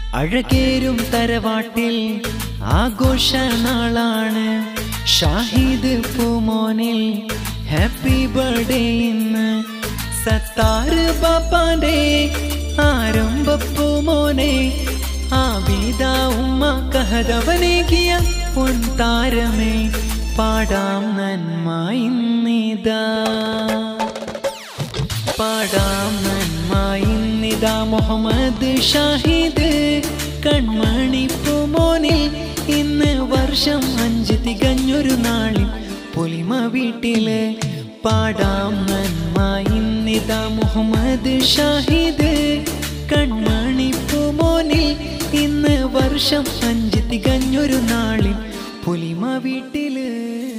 അഴകേരും തരവാട്ടിൽ ആഘോഷ നാളാണ് ഷാഹിദ് പൂമോനിൽ ഹാപ്പി ബർത്ത്ഡേ ഇന്ന് സത്താറ് ബാപ്പാന്റെ ആരംഭപ്പൂമോനെ ആബിദ ഉമ്മ കഹതവനേകിയ പൊൻതാരമേ പാടാം നന്മ ഇന്നിതാ പാടാം നന്മ ഇന്നിതാ മുഹമ്മദ് ഷാഹിദ് കൺമണി പൂമോനിൽ ഇന്ന് വർഷം അഞ്ച് തികഞ്ഞൊരു നാളിൽ പൊലിമ വീട്ടില് പാടാം നന്മ ഇന്നിതാ മുഹമ്മദ് ഷാഹിദ് കൺമണി പൂമോനിൽ ഇന്ന് വർഷം അഞ്ച് തികഞ്ഞൊരു നാളിൽ പൊലിമ വീട്ടില്